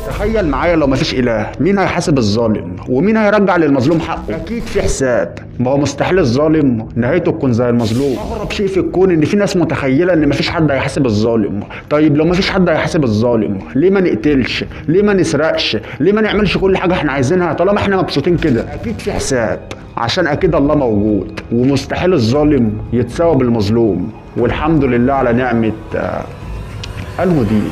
تخيل معايا لو مفيش اله مين هيحاسب الظالم ومين هيرجع للمظلوم حقه اكيد في حساب ما هو مستحيل الظالم نهايته تكون زي المظلوم اغرب شيء في الكون ان في ناس متخيله ان مفيش حد هيحاسب الظالم طيب لو مفيش حد هيحاسب الظالم ليه ما نقتلش ليه ما نسرقش ليه ما نعملش كل حاجه احنا عايزينها طالما احنا مبسوطين كده اكيد في حساب عشان اكيد الله موجود ومستحيل الظالم يتساوى بالمظلوم والحمد لله على نعمه آه، المدير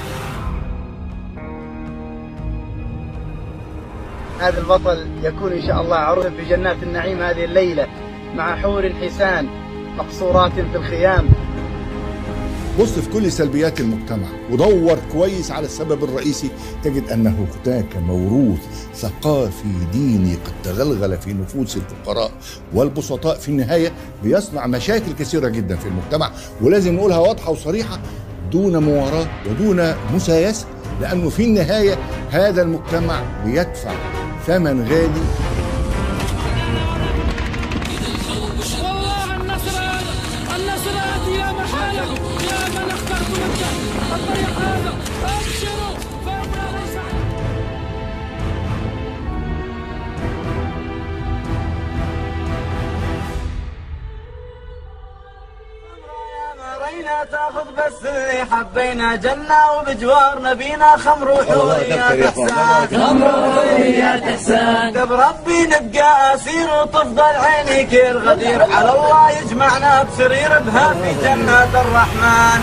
هذا البطل يكون إن شاء الله عروضا في جنات النعيم هذه الليلة مع حور حسان مقصورات في الخيام بص في كل سلبيات المجتمع ودور كويس على السبب الرئيسي تجد انه هناك موروث ثقافي ديني قد تغلغل في نفوس الفقراء والبسطاء في النهايه بيصنع مشاكل كثيره جدا في المجتمع ولازم نقولها واضحه وصريحه دون مواراه ودون مسايسه لانه في النهايه هذا المجتمع بيدفع ثمن غالي والله النصر النصر آتي يا محالة يا من اخترت لك الطريق هذا أبشروا فإن ليس رينا تاخذ بس اللي حبينا جنة وبجوار نبينا خمر وحوريات احسان خمر وحوريات احسان بربي نبقى اسير وتفضل عيني كير غدير على الله يجمعنا بسرير بها في جنات الرحمن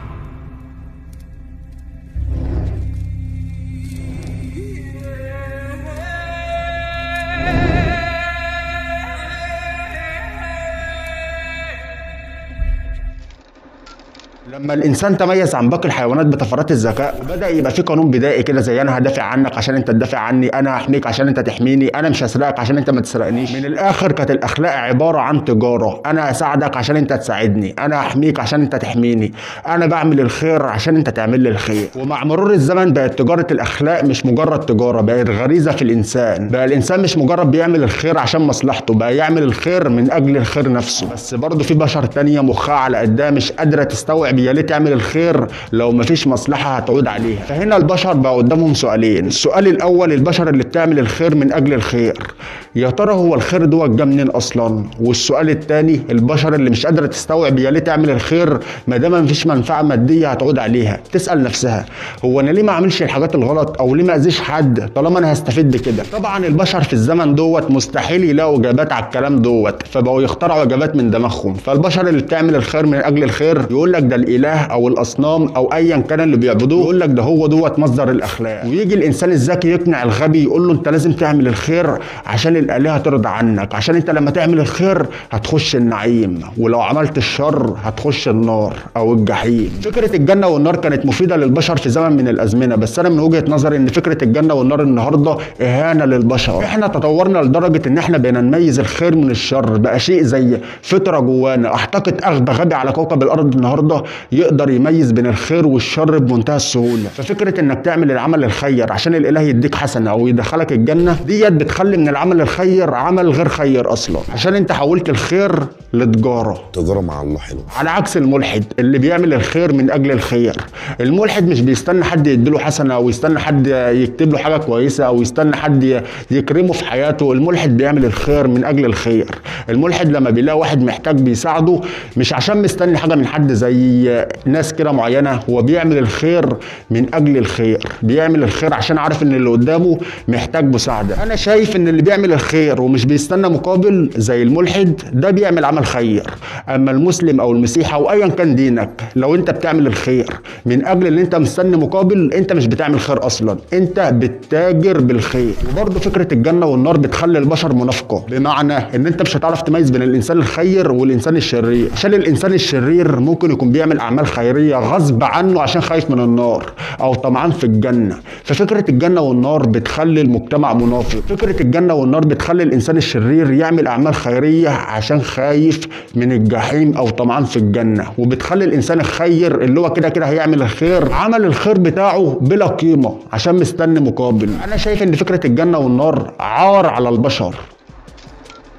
لما الانسان تميز عن باقي الحيوانات بطفرات الذكاء وبدا يبقى في قانون بدائي كده زي انا هدافع عنك عشان انت تدافع عني انا هحميك عشان انت تحميني انا مش هسرقك عشان انت ما تسرقنيش من الاخر كانت الاخلاق عباره عن تجاره انا اساعدك عشان انت تساعدني انا احميك عشان انت تحميني انا بعمل الخير عشان انت تعمل لي الخير ومع مرور الزمن بقت تجاره الاخلاق مش مجرد تجاره بقت غريزه في الانسان بقى الانسان مش مجرد بيعمل الخير عشان مصلحته بقى يعمل الخير من اجل الخير نفسه بس برضه في بشر تانية مخها على قدها مش قادره تستوعب يا ليه تعمل الخير لو مفيش مصلحه هتعود عليها فهنا البشر بقى قدامهم سؤالين السؤال الاول البشر اللي بتعمل الخير من اجل الخير يا ترى هو الخير دوت جه منين اصلا والسؤال الثاني البشر اللي مش قادره تستوعب يا ليه تعمل الخير ما دام مفيش منفعه ماديه هتعود عليها تسال نفسها هو انا ليه ما اعملش الحاجات الغلط او ليه ما اذيش حد طالما انا هستفيد بكده طبعا البشر في الزمن دوت مستحيل يلاقوا اجابات على الكلام دوت فبقوا يخترعوا اجابات من دماغهم فالبشر اللي بتعمل الخير من اجل الخير يقول لك ده الاله او الاصنام او ايا كان اللي بيعبدوه يقول لك ده هو دوت مصدر الاخلاق ويجي الانسان الذكي يقنع الغبي يقول له انت لازم تعمل الخير عشان الالهه ترضى عنك عشان انت لما تعمل الخير هتخش النعيم ولو عملت الشر هتخش النار او الجحيم فكره الجنه والنار كانت مفيده للبشر في زمن من الازمنه بس انا من وجهه نظري ان فكره الجنه والنار النهارده اهانه للبشر احنا تطورنا لدرجه ان احنا بقينا نميز الخير من الشر بقى شيء زي فطره جوانا اعتقد اغبى غبي على كوكب الارض النهارده يقدر يميز بين الخير والشر بمنتهى السهوله ففكره انك تعمل العمل الخير عشان الاله يديك حسنه او يدخلك الجنه ديت بتخلي من العمل الخير عمل غير خير اصلا عشان انت حولت الخير لتجاره تجارة مع الله حلوة على عكس الملحد اللي بيعمل الخير من اجل الخير الملحد مش بيستنى حد يديله حسنه او يستنى حد يكتب له حاجه كويسه او يستنى حد يكرمه في حياته الملحد بيعمل الخير من اجل الخير الملحد لما بيلاقي واحد محتاج بيساعده مش عشان مستني حاجه من حد زي ناس كده معينه هو بيعمل الخير من اجل الخير بيعمل الخير عشان عارف ان اللي قدامه محتاج مساعده انا شايف ان اللي بيعمل الخير ومش بيستنى مقابل زي الملحد ده بيعمل عمل خير اما المسلم او المسيحي او ايا كان دينك لو انت بتعمل الخير من اجل ان انت مستني مقابل انت مش بتعمل خير اصلا انت بتتاجر بالخير وبرضه فكره الجنه والنار بتخلي البشر منافقه بمعنى ان انت مش هتعرف تميز بين الانسان الخير والانسان الشرير عشان الانسان الشرير ممكن يكون بيعمل اعمال خيريه غصب عنه عشان خايف من النار او طمعان في الجنه ففكره الجنه والنار بتخلي المجتمع منافق فكره الجنه والنار بتخلي الانسان الشرير يعمل اعمال خيريه عشان خايف من الجحيم او طمعان في الجنه وبتخلي الانسان الخير اللي هو كده كده هيعمل الخير عمل الخير بتاعه بلا قيمه عشان مستني مقابل انا شايف ان فكره الجنه والنار عار على البشر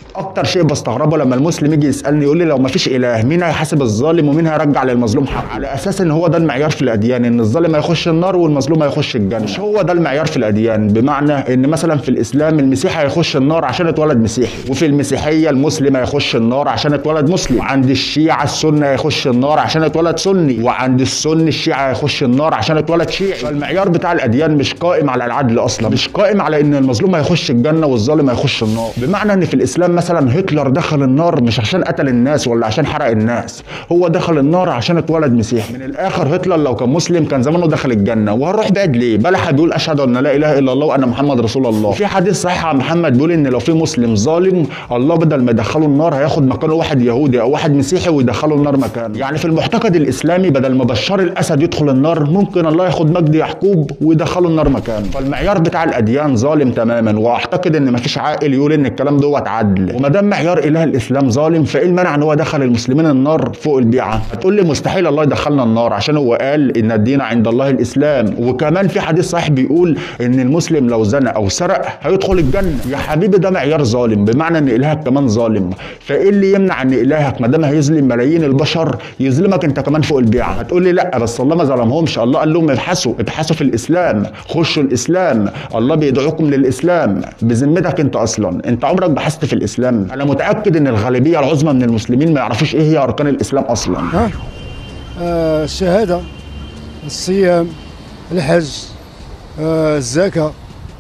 اكتر شيء بستغربه لما المسلم يجي يسالني يقول لي لو ما فيش اله مين هيحاسب الظالم ومين هيرجع للمظلوم حقه على اساس ان هو ده المعيار في الاديان ان الظالم هيخش النار والمظلوم هيخش الجنه مش هو ده المعيار في الاديان بمعنى ان مثلا في الاسلام المسيحي هيخش النار عشان اتولد مسيحي وفي المسيحيه المسلم هيخش النار عشان اتولد مسلم وعند الشيعه السنه هيخش النار عشان اتولد سني وعند السني الشيعه هيخش النار عشان اتولد شيعي فالمعيار بتاع الاديان مش قائم على العدل اصلا مش قائم على ان المظلوم هيخش الجنه والظالم هيخش النار بمعنى ان في الاسلام مثلا هتلر دخل النار مش عشان قتل الناس ولا عشان حرق الناس هو دخل النار عشان اتولد مسيحي من الاخر هتلر لو كان مسلم كان زمانه دخل الجنه وهنروح بعد ليه بلح بيقول اشهد ان لا اله الا الله وان محمد رسول الله في حديث صحيح عن محمد بيقول ان لو في مسلم ظالم الله بدل ما يدخله النار هياخد مكانه واحد يهودي او واحد مسيحي ويدخله النار مكانه يعني في المعتقد الاسلامي بدل ما بشار الاسد يدخل النار ممكن الله ياخد مجدي يعقوب ويدخله النار مكانه فالمعيار بتاع الاديان ظالم تماما واعتقد ان مفيش عاقل يقول ان الكلام دوت عدل وما دام معيار اله الاسلام ظالم فايه المانع ان هو دخل المسلمين النار فوق البيعه هتقول لي مستحيل الله يدخلنا النار عشان هو قال ان الدين عند الله الاسلام وكمان في حديث صحيح بيقول ان المسلم لو زنى او سرق هيدخل الجنه يا حبيبي ده معيار ظالم بمعنى ان الهك كمان ظالم فايه اللي يمنع ان الهك ما دام هيظلم ملايين البشر يظلمك انت كمان فوق البيعه هتقول لي لا بس الله ما ظلمهمش الله قال لهم ابحثوا ابحثوا في الاسلام خشوا الاسلام الله بيدعوكم للاسلام بذمتك انت اصلا انت عمرك بحثت في الاسلام انا متاكد ان الغالبيه العظمى من المسلمين ما يعرفوش ايه هي اركان الاسلام اصلا ها آه الشهادة الصيام الحج آه الزكاة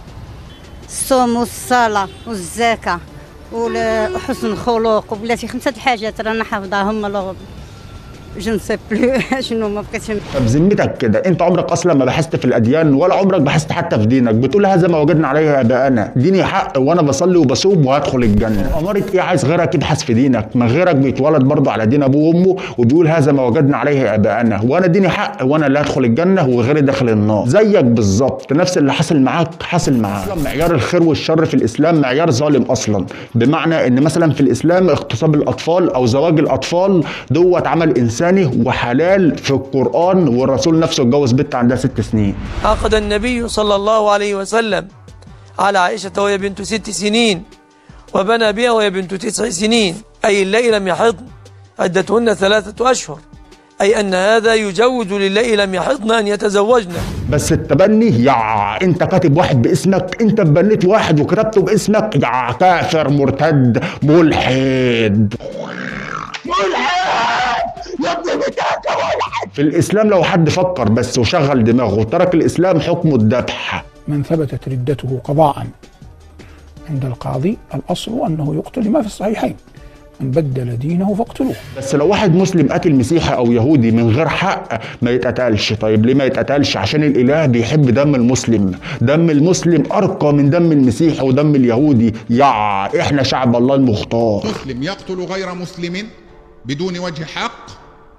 الصوم والصلاة والزكاة وال- وحسن الخلق وبلاتي خمسة الحاجات رانا حافظاهم لو جو نسي بلو شنو ما بقيتش طب ذمتك كده انت عمرك اصلا ما بحثت في الاديان ولا عمرك بحثت حتى في دينك بتقول هذا ما وجدنا عليه اباءنا ديني حق وانا بصلي وبصوم وهدخل الجنه اماره ايه عايز غيرك يبحث في دينك ما غيرك بيتولد برضه على دين ابوه وامه وبيقول هذا ما وجدنا عليه اباءنا وانا ديني حق وانا اللي هدخل الجنه وغيري داخل النار زيك بالظبط نفس اللي حصل معاك حصل معاك اصلا معيار الخير والشر في الاسلام معيار ظالم اصلا بمعنى ان مثلا في الاسلام اغتصاب الاطفال او زواج الاطفال دوت عمل انساني وحلال في القران والرسول نفسه اتجوز بنت عندها ست سنين عقد النبي صلى الله عليه وسلم على عائشة وهي بنت ست سنين وبنى بها وهي بنت تسع سنين أي اللي لم يحضن عدتهن ثلاثة أشهر أي أن هذا يجوز للي لم يحضن أن يتزوجن بس التبني يا انت كاتب واحد باسمك انت بنيت واحد وكتبته باسمك يا كافر مرتد ملحد في الاسلام لو حد فكر بس وشغل دماغه وترك الاسلام حكمه الذبح من ثبتت ردته قضاء عند القاضي الأصل أنه يقتل لما في الصحيحين من بدل دينه فاقتلوه بس لو واحد مسلم قتل مسيحي او يهودي من غير حق ما يتقتلش طيب ليه ما يتقتلش عشان الاله بيحب دم المسلم دم المسلم ارقى من دم المسيحي ودم اليهودي يا احنا شعب الله المختار مسلم يقتل غير مسلم بدون وجه حق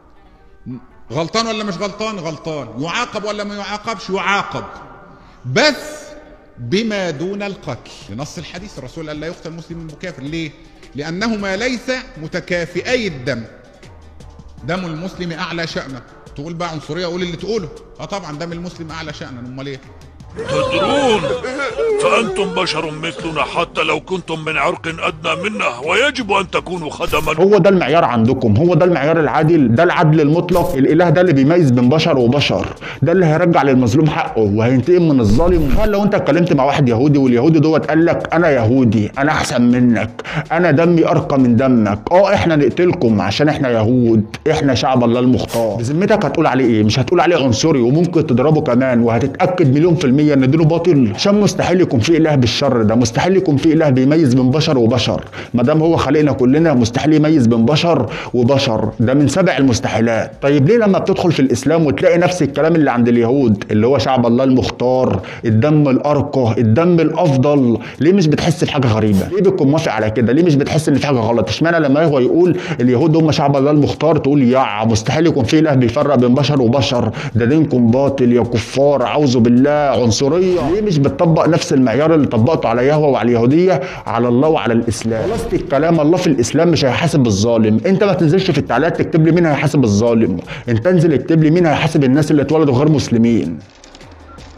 غلطان ولا مش غلطان غلطان يعاقب ولا ما يعاقبش يعاقب بس بما دون القتل لنص الحديث الرسول قال لا يقتل مسلم بكافر ليه لانهما ليس متكافئي الدم دم المسلم اعلى شأنا تقول بقى عنصريه قول اللي تقوله اه طبعا دم المسلم اعلى شأنا امال ايه تدرون فأنتم بشر مثلنا حتى لو كنتم من عرق أدنى منا ويجب أن تكونوا خدما هو ده المعيار عندكم هو ده المعيار العادل ده العدل المطلق الاله ده اللي بيميز بين بشر وبشر ده اللي هيرجع للمظلوم حقه وهينتقم من الظالم قال لو انت اتكلمت مع واحد يهودي واليهودي دوت قال لك انا يهودي انا احسن منك انا دمي ارقى من دمك اه احنا نقتلكم عشان احنا يهود احنا شعب الله المختار بذمتك هتقول عليه ايه مش هتقول عليه عنصري وممكن تضربه كمان وهتتاكد مليون في الميه ان دينه باطل عشان مستحيل يكون في اله بالشر ده مستحيل يكون في اله بيميز بين بشر وبشر ما دام هو خلقنا كلنا مستحيل يميز بين بشر وبشر ده من سبع المستحيلات طيب ليه لما بتدخل في الاسلام وتلاقي نفس الكلام اللي عند اليهود اللي هو شعب الله المختار الدم الارقى الدم الافضل ليه مش بتحس بحاجه غريبه ليه بتكون موافق على كده ليه مش بتحس ان في حاجه غلط اشمعنى لما هو يقول اليهود هم شعب الله المختار تقول يا مستحيل يكون في اله بيفرق بين بشر وبشر ده دينكم باطل يا كفار اعوذ بالله عنصريه ليه مش بتطبق نفس المعيار اللي طبقته على يهوه وعلى اليهوديه على الله وعلى الاسلام خلاصه الكلام الله في الاسلام مش هيحاسب الظالم انت ما تنزلش في التعليقات تكتب لي مين هيحاسب الظالم انت انزل اكتب لي مين هيحاسب الناس اللي اتولدوا غير مسلمين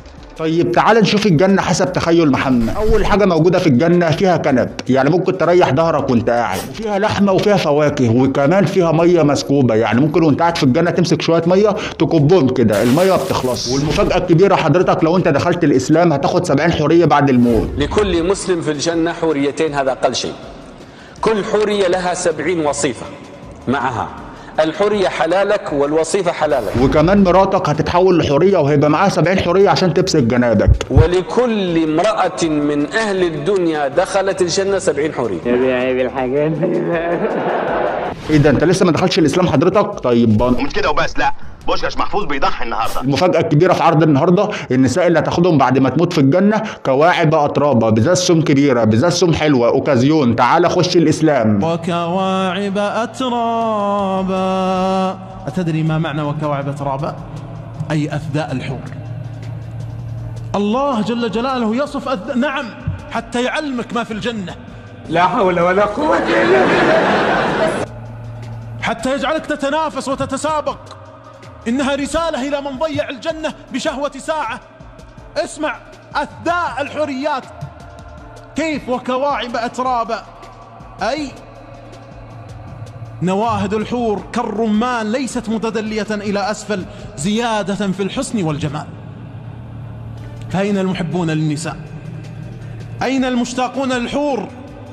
طيب تعال نشوف الجنة حسب تخيل محمد أول حاجة موجودة في الجنة فيها كنب يعني ممكن تريح ظهرك وانت قاعد وفيها لحمة وفيها فواكه وكمان فيها مية مسكوبة يعني ممكن وانت قاعد في الجنة تمسك شوية مية تكبهم كده المية ما بتخلص والمفاجأة الكبيرة حضرتك لو انت دخلت الإسلام هتاخد 70 حورية بعد الموت لكل مسلم في الجنة حوريتين هذا أقل شيء كل حورية لها سبعين وصيفة معها الحورية حلالك والوصيفة حلالك وكمان مراتك هتتحول لحورية وهيبقى معاها 70 حورية عشان تمسك جنابك ولكل امرأة من أهل الدنيا دخلت الجنة سبعين حورية بالحاجات ايه ده انت لسه ما دخلتش الاسلام حضرتك طيب بان. ومش كده وبس لا بوشكاش محفوظ بيضحي النهارده المفاجأة الكبيرة في عرض النهاردة النساء اللي هتاخدهم بعد ما تموت في الجنة كواعب أترابة بزازهم كبيرة بزازهم حلوة أوكازيون تعال خش الإسلام وكواعب أترابا أتدري ما معنى وكواعب أترابا؟ أي أثداء الحور الله جل جلاله يصف أثداء نعم حتى يعلمك ما في الجنة لا حول ولا قوة إلا بالله حتى يجعلك تتنافس وتتسابق إنها رسالة إلى من ضيع الجنة بشهوة ساعة اسمع أثداء الحريات كيف وكواعب أترابا أي نواهد الحور كالرمان ليست متدلية إلى أسفل زيادة في الحسن والجمال فأين المحبون للنساء أين المشتاقون للحور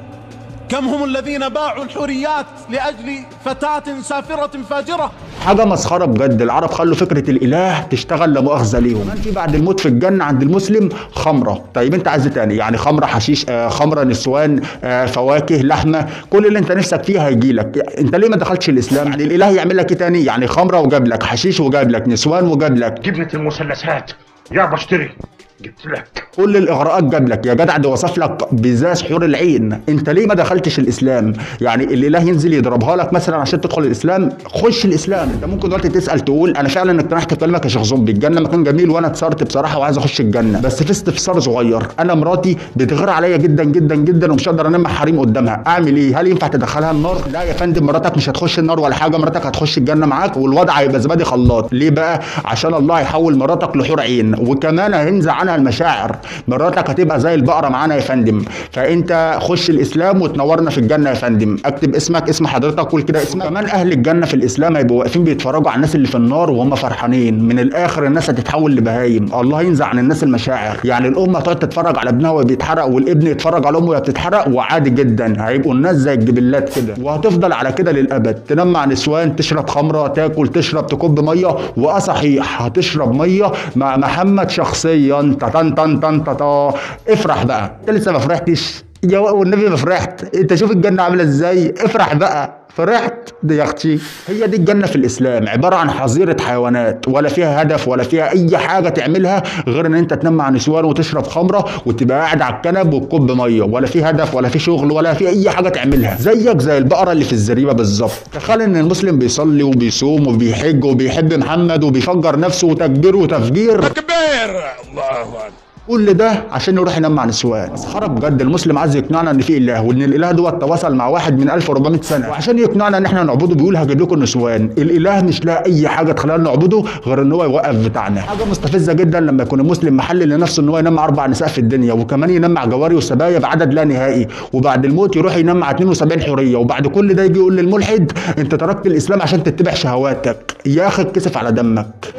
كم هم الذين باعوا الحوريات لأجل فتاة سافرة فاجرة حاجة مسخرة بجد العرب خلوا فكرة الإله تشتغل لا مؤاخذة ليهم كمان في بعد الموت في الجنة عند المسلم خمرة طيب أنت عايز إيه تاني يعني خمرة حشيش آه خمرة نسوان آه فواكه لحمة كل اللي أنت نفسك فيه هيجيلك أنت ليه ما دخلتش الإسلام يعني الإله يعمل لك إيه تاني يعني خمرة وجاب لك حشيش وجاب لك نسوان وجاب لك جبنة المثلثات يا بشتري جبت لك كل الاغراءات جاب لك يا جدع ده وصف لك بزاز حور العين انت ليه ما دخلتش الاسلام يعني الاله ينزل يضربها لك مثلا عشان تدخل الاسلام خش الاسلام انت ممكن دلوقتي تسال تقول انا فعلا اقتنعت بكلامك يا شيخ زومبي الجنه مكان جميل وانا اتسرت بصراحه وعايز اخش الجنه بس في استفسار صغير انا مراتي بتغير عليا جدا جدا جدا ومش هقدر انام مع حريم قدامها اعمل ايه هل ينفع تدخلها النار لا يا فندم مراتك مش هتخش النار ولا حاجه مراتك هتخش الجنه معاك والوضع هيبقى زبادي خلاط ليه بقى عشان الله هيحول مراتك لحور عين وكمان هينزع عنها المشاعر مراتك هتبقى زي البقره معانا يا فندم فانت خش الاسلام وتنورنا في الجنه يا فندم اكتب اسمك اسم حضرتك قول كده اسمك كمان اهل الجنه في الاسلام هيبقوا واقفين بيتفرجوا على الناس اللي في النار وهم فرحانين من الاخر الناس هتتحول لبهايم الله ينزع عن الناس المشاعر يعني الام هتقعد تتفرج على ابنها وهو بيتحرق والابن يتفرج على امه وهي بتتحرق وعادي جدا هيبقوا الناس زي الجبلات كده وهتفضل على كده للابد تنام مع نسوان تشرب خمره تاكل تشرب تكب ميه واه صحيح هتشرب ميه مع محمد شخصيا تن تن تن تتا افرح بقى انت لسه ما فرحتش يا والنبي ما فرحت انت شوف الجنه عامله ازاي افرح بقى فرحت دي يا اختي هي دي الجنه في الاسلام عباره عن حظيره حيوانات ولا فيها هدف ولا فيها اي حاجه تعملها غير ان انت تنام مع نسوان وتشرب خمره وتبقى قاعد على الكنب وتكب ميه ولا في هدف ولا في شغل ولا في اي حاجه تعملها زيك زي البقره اللي في الزريبه بالظبط تخيل ان المسلم بيصلي وبيصوم وبيحج وبيحب محمد وبيفجر نفسه وتكبير وتفجير تكبير الله اكبر كل ده عشان يروح ينام مع نسوان مسخره بجد المسلم عايز يقنعنا ان في اله وان الاله دوت تواصل مع واحد من 1400 سنه وعشان يقنعنا ان احنا نعبده بيقول هجيب لكم نسوان الاله مش لاقي اي حاجه تخلينا نعبده غير ان هو يوقف بتاعنا حاجه مستفزه جدا لما يكون المسلم محلل لنفسه ان هو ينام مع اربع نساء في الدنيا وكمان ينام مع جواري وسبايا بعدد لا نهائي وبعد الموت يروح ينام مع 72 حوريه وبعد كل ده يجي يقول للملحد انت تركت الاسلام عشان تتبع شهواتك يا اخي اتكسف على دمك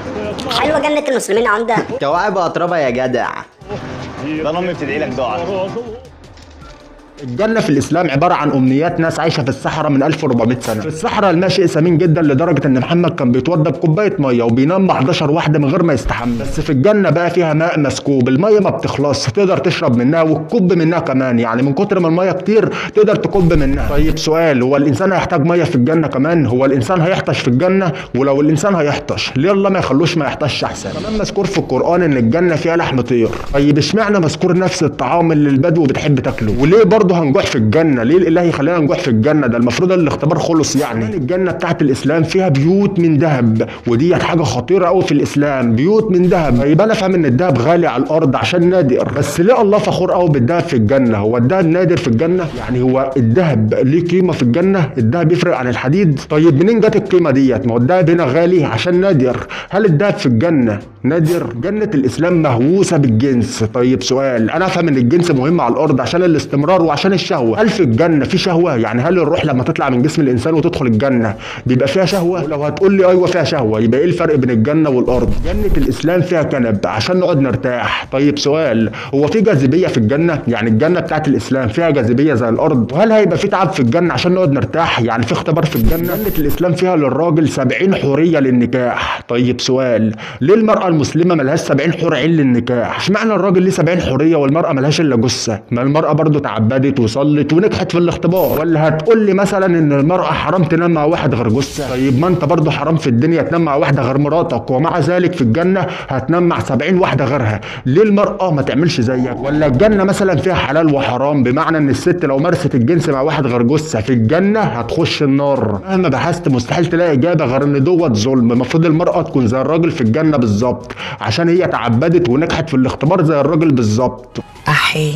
حلوة جنة المسلمين عندها كواعب أطربة يا جدع ده أنا أمي بتدعي لك دعاء الجنة في الإسلام عبارة عن أمنيات ناس عايشة في الصحراء من 1400 سنة. في الصحراء الماء شيء ثمين جدا لدرجة إن محمد كان بيتوضى بكوباية مية وبينام مع 11 واحدة من غير ما يستحمى. بس في الجنة بقى فيها ماء مسكوب، المية ما بتخلص، تقدر تشرب منها وتكب منها كمان، يعني من كتر ما المية كتير تقدر تكب منها. طيب سؤال هو الإنسان هيحتاج مية في الجنة كمان؟ هو الإنسان هيحتش في الجنة؟ ولو الإنسان هيحتش، ليه الله ما يخلوش ما يحتش أحسن؟ كمان مذكور في القرآن إن الجنة فيها لحم طير. طيب اشمعنى مذكور نفس الطعام اللي البدو بتحب تاكله؟ وليه برضه هنجوع في الجنة؟ الجنه ليه الاله يخلينا نجوع في الجنه ده المفروض الاختبار خلص يعني الجنه بتاعت الاسلام فيها بيوت من ذهب وديت حاجه خطيره قوي في الاسلام بيوت من ذهب طيب انا فاهم ان الذهب غالي على الارض عشان نادر بس ليه الله فخور قوي بالذهب في الجنه هو الذهب نادر في الجنه يعني هو الذهب ليه قيمه في الجنه الذهب يفرق عن الحديد طيب منين جت القيمه ديت ما هو الذهب هنا غالي عشان نادر هل الذهب في الجنه نادر جنة الإسلام مهووسة بالجنس طيب سؤال أنا أفهم إن الجنس مهم على الأرض عشان الاستمرار وعشان الشهوة هل في الجنة في شهوة يعني هل الروح لما تطلع من جسم الإنسان وتدخل الجنة بيبقى فيها شهوة ولو هتقول لي أيوة فيها شهوة يبقى إيه الفرق بين الجنة والأرض جنة الإسلام فيها كنب عشان نقعد نرتاح طيب سؤال هو في جاذبية في الجنة يعني الجنة بتاعت الإسلام فيها جاذبية زي الأرض وهل هيبقى في تعب في الجنة عشان نقعد نرتاح يعني في اختبار في الجنة جنة الإسلام فيها للراجل 70 حورية للنكاح طيب سؤال ليه المرأة المسلمة ملهاش 70 حور عين للنكاح اشمعنى الراجل ليه 70 حورية والمرأة ملهاش إلا جثة ما المرأة برضو تعبدت وصلت ونجحت في الاختبار ولا هتقول لي مثلا إن المرأة حرام تنام مع واحد غير جثة طيب ما أنت برضو حرام في الدنيا تنام مع واحدة غير مراتك ومع ذلك في الجنة هتنام مع 70 واحدة غيرها ليه المرأة ما تعملش زيك ولا الجنة مثلا فيها حلال وحرام بمعنى ان الست لو مارست الجنس مع واحد غير جثة في الجنة هتخش النار مهما بحثت مستحيل تلاقي اجابة غير ان دوت ظلم المفروض المرأة تكون زي الراجل في الجنة بالظبط عشان هي تعبدت ونجحت في الاختبار زي الراجل بالظبط أحي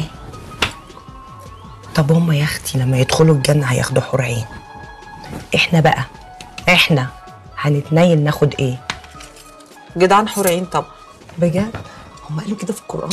طب هما يا أختي لما يدخلوا الجنة هياخدوا حور عين إحنا بقى إحنا هنتنيل ناخد إيه؟ جدعان حور عين طبعا بجد؟ هم قالوا كده في القرآن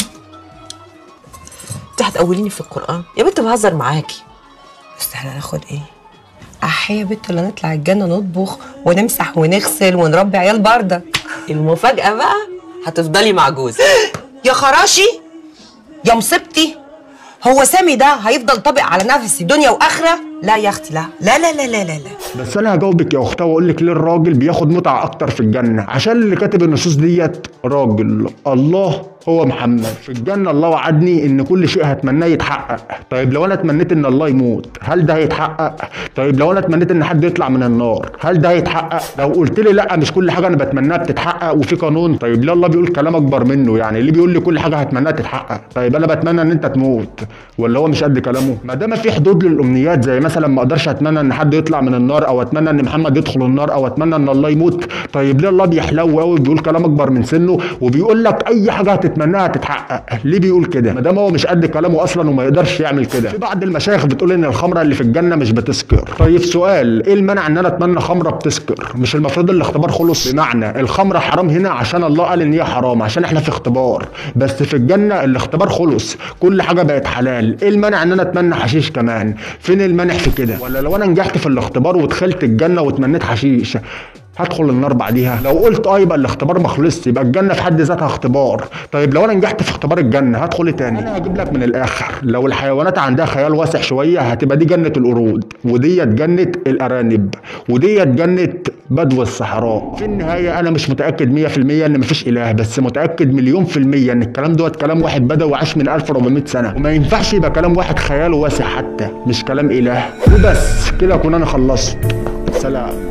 انت هتقوليني في القرآن يا بنت بهزر معاكي بس احنا هناخد ايه؟ أحي يا بنت ولا نطلع الجنة نطبخ ونمسح ونغسل ونربي عيال باردة المفاجأة بقى هتفضلي مع جوزك يا خراشي يا مصيبتي هو سامي ده هيفضل طابق على نفسي دنيا واخره لا يا اختي لا لا لا لا لا لا, لا. بس انا هجاوبك يا اختها واقول لك ليه الراجل بياخد متعه اكتر في الجنه عشان اللي كاتب النصوص ديت راجل الله هو محمد في الجنه الله وعدني ان كل شيء هتمناه يتحقق طيب لو انا اتمنيت ان الله يموت هل ده هيتحقق طيب لو انا اتمنيت ان حد يطلع من النار هل ده هيتحقق لو قلت لي لا مش كل حاجه انا بتمناها بتتحقق وفي قانون طيب ليه الله بيقول كلام اكبر منه يعني ليه بيقول لي كل حاجه هتمناها تتحقق طيب انا بتمنى ان انت تموت ولا هو مش قد كلامه ما دام في حدود للامنيات زي مثلا ما اقدرش اتمنى ان حد يطلع من النار او اتمنى ان محمد يدخل النار او اتمنى ان الله يموت طيب ليه الله بيحلو قوي بيقول كلام اكبر من سنه وبيقول لك اي حاجه هتتمناها تتحقق ليه بيقول كده ما دام هو مش قد كلامه اصلا وما يقدرش يعمل كده في بعض المشايخ بتقول ان الخمره اللي في الجنه مش بتسكر طيب سؤال ايه المانع ان انا اتمنى خمره بتسكر مش المفروض الاختبار خلص بمعنى الخمره حرام هنا عشان الله قال ان هي حرام عشان احنا في اختبار بس في الجنه الاختبار خلص كل حاجه بقت حلال ايه المانع ان انا اتمنى حشيش كمان فين المانع في كده ولا لو انا نجحت في الاختبار ودخلت الجنه وتمنيت حشيش هدخل النار بعديها لو قلت اه يبقى الاختبار ما خلصش يبقى الجنه في حد ذاتها اختبار طيب لو انا نجحت في اختبار الجنه هدخل إيه تاني انا هجيب لك من الاخر لو الحيوانات عندها خيال واسع شويه هتبقى دي جنه القرود وديت جنه الارانب وديت جنه بدو الصحراء في النهايه انا مش متاكد 100% ان مفيش اله بس متاكد مليون في الميه ان الكلام دوت كلام واحد بدوي عاش من 1400 سنه وما ينفعش يبقى كلام واحد خياله واسع حتى مش كلام اله وبس كده اكون انا خلصت سلام